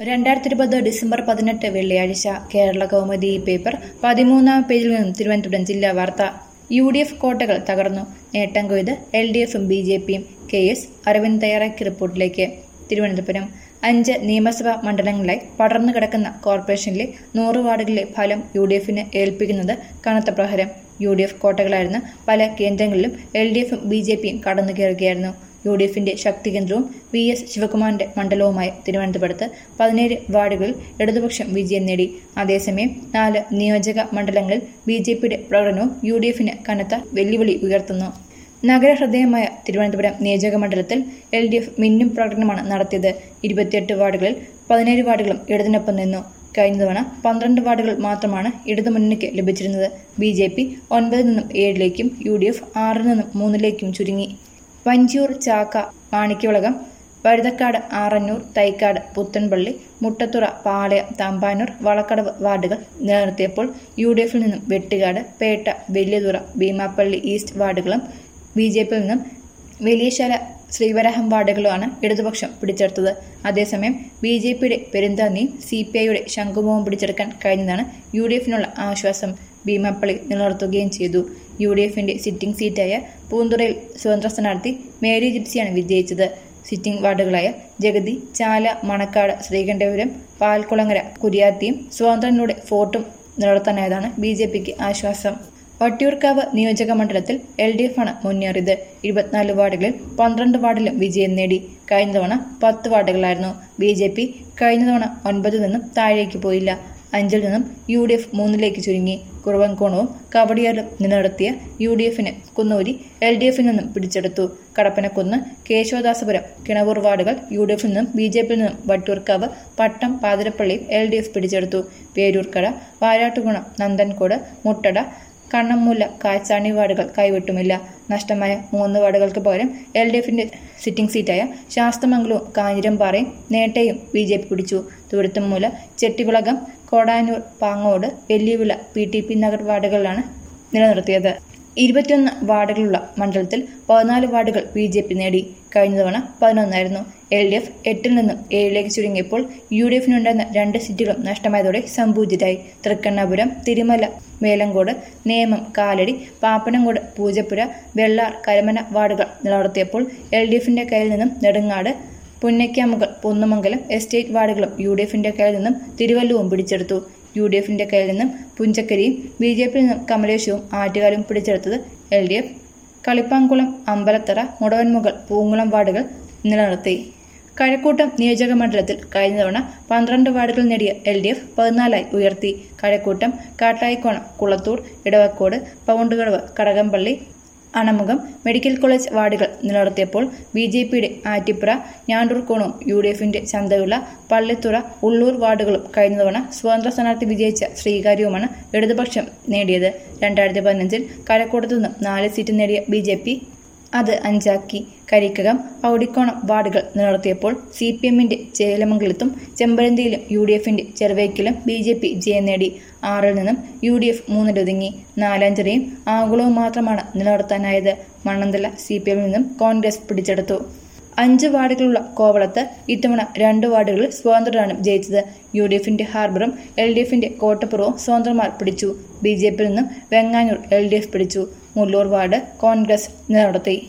രണ്ടായിരത്തി ഇരുപത് ഡിസംബർ പതിനെട്ട് വെള്ളിയാഴ്ച കേരള കൗമുദി പേപ്പർ പതിമൂന്നാം പേജിൽ നിന്നും തിരുവനന്തപുരം ജില്ലാ വാർത്ത യു ഡി എഫ് കോട്ടകൾ തകർന്നു നേട്ടം കൊയ്ത് എൽ ഡി എഫും ബി ജെ പിയും കെ എസ് അരവിന്ദ് തയ്യാറാക്കിയ റിപ്പോർട്ടിലേക്ക് തിരുവനന്തപുരം അഞ്ച് നിയമസഭാ മണ്ഡലങ്ങളിലായി പടർന്നു കിടക്കുന്ന കോർപ്പറേഷനിലെ നൂറ് വാർഡുകളിലെ ഫലം യു ഡി എഫിന് ഏൽപ്പിക്കുന്നത് കനത്ത പ്രഹരം യു ഡി എഫ് കോട്ടകളായിരുന്ന പല കേന്ദ്രങ്ങളിലും എൽ ഡി എഫും ബി ജെ പിയും കടന്നു കയറുകയായിരുന്നു യു ഡി എഫിന്റെ ശക്തി കേന്ദ്രവും വി എസ് ശിവകുമാറിന്റെ മണ്ഡലവുമായ തിരുവനന്തപുരത്ത് പതിനേഴ് വാർഡുകളിൽ ഇടതുപക്ഷം വിജയം നേടി അതേസമയം നാല് നിയോജക മണ്ഡലങ്ങളിൽ ബി ജെ പിയുടെ പ്രകടനവും യു ഡി എഫിന് കനത്ത വെല്ലുവിളി ഉയർത്തുന്നു നഗരഹൃദയമായ തിരുവനന്തപുരം നിയോജക മണ്ഡലത്തിൽ എൽ ഡി എഫ് മിന്നും പ്രകടനമാണ് നടത്തിയത് ഇരുപത്തിയെട്ട് വാർഡുകളിൽ പതിനേഴ് വാർഡുകളും ഇടതിനൊപ്പം നിന്നു കഴിഞ്ഞ തവണ പന്ത്രണ്ട് വാർഡുകൾ മാത്രമാണ് ഇടതുമുന്നണിക്ക് ലഭിച്ചിരുന്നത് ബി ജെ പി ഒൻപതിൽ നിന്നും ഏഴിലേക്കും യു ഡി എഫ് ആറിൽ നിന്നും മൂന്നിലേക്കും ചുരുങ്ങി വഞ്ചിയൂർ ചാക്ക മാണിക്യവിളകം വഴുതക്കാട് ആറന്നൂർ തൈക്കാട് പുത്തൻപള്ളി മുട്ടത്തുറ പാളയം തമ്പാനൂർ വളക്കടവ് വാർഡുകൾ നിലനിർത്തിയപ്പോൾ യു ഡി എഫിൽ നിന്നും വെട്ടുകാട് പേട്ട വലിയതുറ ഭീമാപ്പള്ളി ഈസ്റ്റ് വാർഡുകളും ബി ജെ പിയിൽ നിന്നും വലിയശാല ശ്രീവരാഹം വാർഡുകളുമാണ് ഇടതുപക്ഷം പിടിച്ചെടുത്തത് അതേസമയം ബി ജെ പിയുടെ പെരുന്താന്നിയും സി പി ഐയുടെ ശംഖുമുഖം പിടിച്ചെടുക്കാൻ കഴിഞ്ഞതാണ് യു ഡി എഫിനുള്ള ആശ്വാസം ഭീമാപ്പള്ളി നിലനിർത്തുകയും ചെയ്തു യു ഡി എഫിന്റെ സിറ്റിംഗ് സീറ്റായ പൂന്തുറയിൽ സ്വതന്ത്ര സ്ഥാനാർത്ഥി മേരി ജിപ്സിയാണ് വിജയിച്ചത് സിറ്റിംഗ് വാർഡുകളായ ജഗതി ചാല മണക്കാട് ശ്രീകണ്ഠപുരം പാൽക്കുളങ്ങര കുരിയാത്തിയും സ്വതന്ത്രനിലൂടെ ഫോർട്ടും നിലനിർത്താനായതാണ് ബി ജെ പിക്ക് ആശ്വാസം വട്ടിയൂർക്കാവ് നിയോജക മണ്ഡലത്തിൽ എൽ ഡി എഫ് ആണ് മുന്നേറിയത് ഇരുപത്തിനാല് വാർഡുകളിൽ പന്ത്രണ്ട് വാർഡിലും വിജയം നേടി കഴിഞ്ഞ തവണ പത്ത് വാർഡുകളായിരുന്നു ബി ജെ പി കഴിഞ്ഞ തവണ ഒൻപതിൽ നിന്നും താഴേക്ക് പോയില്ല അഞ്ചിൽ നിന്നും യു ഡി എഫ് മൂന്നിലേക്ക് ചുരുങ്ങി കുറവൻകോണവും കവടിയാലും നിലനിർത്തിയ യു ഡി എഫിന് കുന്നൂരി എൽ ഡി എഫിൽ നിന്നും പിടിച്ചെടുത്തു കടപ്പനക്കുന്ന് കേശവദാസപുരം കിണവൂർ വാർഡുകൾ യു ഡി എഫിൽ നിന്നും ബി ജെ പിയിൽ നിന്നും വട്ടിയൂർക്കാവ് പട്ടം പാതിരപ്പള്ളിയും എൽ ഡി എഫ് പിടിച്ചെടുത്തു പേരൂർക്കട വാരാട്ടുകുണം നന്ദൻകോട് മുട്ടട കണ്ണമ്മൂല കാച്ചാണി വാർഡുകൾ കൈവിട്ടുമില്ല നഷ്ടമായ മൂന്ന് വാർഡുകൾക്ക് പകരം എൽ ഡി എഫിന്റെ സിറ്റിംഗ് സീറ്റായ ശാസ്തമംഗലവും കാഞ്ഞിരംപാറയും നേട്ടയും ബി ജെ പി പിടിച്ചു Thuruthumoola Chettivilakam Kodanoor Pangode Vellivila P T P Nagar വാർഡുകളിലാണ് നിലനിർത്തിയത് ഇരുപത്തിയൊന്ന് വാർഡുകളുള്ള മണ്ഡലത്തിൽ പതിനാല് വാർഡുകൾ ബി ജെ പി നേടി കഴിഞ്ഞ തവണ പതിനൊന്നായിരുന്നു എൽ ഡി എഫ് എട്ടിൽ നിന്നും ഏഴിലേക്ക് ചുരുങ്ങിയപ്പോൾ യു ഡി എഫിനുണ്ടായിരുന്ന രണ്ട് സീറ്റുകളും നഷ്ടമായതോടെ സംപൂജിതരായി തൃക്കണ്ണപുരം തിരുമല മേലങ്കോട് നേമം കാലടി പാപ്പനംകോട് പൂജപ്പുര വെള്ളാർ കരമന വാർഡുകൾ നിലനിർത്തിയപ്പോൾ എൽ ഡി എഫിന്റെ കയ്യിൽ നിന്നും നെടുങ്ങാട് പുന്നയ്ക്കാമുകൾ പൊന്നുമംഗലം എസ്റ്റേറ്റ് വാർഡുകളും യു ഡി എഫിന്റെ കയ്യിൽ നിന്നും തിരുവല്ലവും പിടിച്ചെടുത്തു യു ഡി എഫിന്റെ കയ്യിൽ നിന്നും പുഞ്ചക്കരിയും ബി ജെ പിയിൽ നിന്നും കമലേഷും ആറ്റുകാലും പിടിച്ചെടുത്തത് L D F Kalippankulam Ambalathara Mudavanmugal Poonkulam വാർഡുകൾ നിലനിർത്തി കഴക്കൂട്ടം നിയോജക മണ്ഡലത്തിൽ കഴിഞ്ഞ തവണ പന്ത്രണ്ട് വാർഡുകൾ നേടിയ എൽ ഡി എഫ് പതിനാലായി ഉയർത്തി കഴക്കൂട്ടം കാട്ടായിക്കോണം കുളത്തൂർ ഇടവക്കോട് പൗണ്ടുകടവ് കടകംപള്ളി അണമുഖം മെഡിക്കൽ കോളേജ് വാർഡുകൾ നിലനിർത്തിയപ്പോൾ ബി ജെ പിയുടെ ആറ്റിപ്പുറ ഞാണ്ടൂർക്കോണവും യു ഡി എഫിന്റെ ചന്തവിള പള്ളിത്തുറ ഉള്ളൂർ വാർഡുകളും കഴിഞ്ഞ തവണ സ്വതന്ത്ര സ്ഥാനാർത്ഥി വിജയിച്ച ശ്രീകാര്യവുമാണ് ഇടതുപക്ഷം നേടിയത് രണ്ടായിരത്തി പതിനഞ്ചിൽ കഴക്കൂട്ടത്തു നിന്നും നാല് സീറ്റ് നേടിയ ബി ജെ പി അത് അഞ്ചാക്കി കരിക്കകം ഔടിക്കോണം വാർഡുകൾ നിലനിർത്തിയപ്പോൾ സി പി എമ്മിന്റെ ചേലമംഗലത്തും ചെമ്പഴന്തിയിലും യു ഡി എഫിന്റെ ചെറുവയ്ക്കലും ബി ജെ പി ജയം നേടി ആറിൽ നിന്നും യു ഡി എഫ് മൂന്നിലൊതുങ്ങി നാലഞ്ചരയും ആകുളവും മാത്രമാണ് നിലനിർത്താനായത് മണ്ണന്തല സി പി എമ്മിൽ നിന്നും കോൺഗ്രസ് പിടിച്ചെടുത്തു അഞ്ച് വാർഡുകളുള്ള കോവളത്ത് ഇത്തവണ രണ്ട് വാർഡുകളിൽ സ്വതന്ത്രരാണ് ജയിച്ചത് യു ഡി എഫിന്റെ ഹാർബറും എൽ ഡി എഫിന്റെ കോട്ടപ്പുറവും സ്വതന്ത്രമാർ പിടിച്ചു ബി ജെ പിയിൽ നിന്നും വെങ്ങാനൂർ എൽ ഡി എഫ് പിടിച്ചു മുല്ലൂർ വാർഡ് കോൺഗ്രസ് നിലനിർത്തി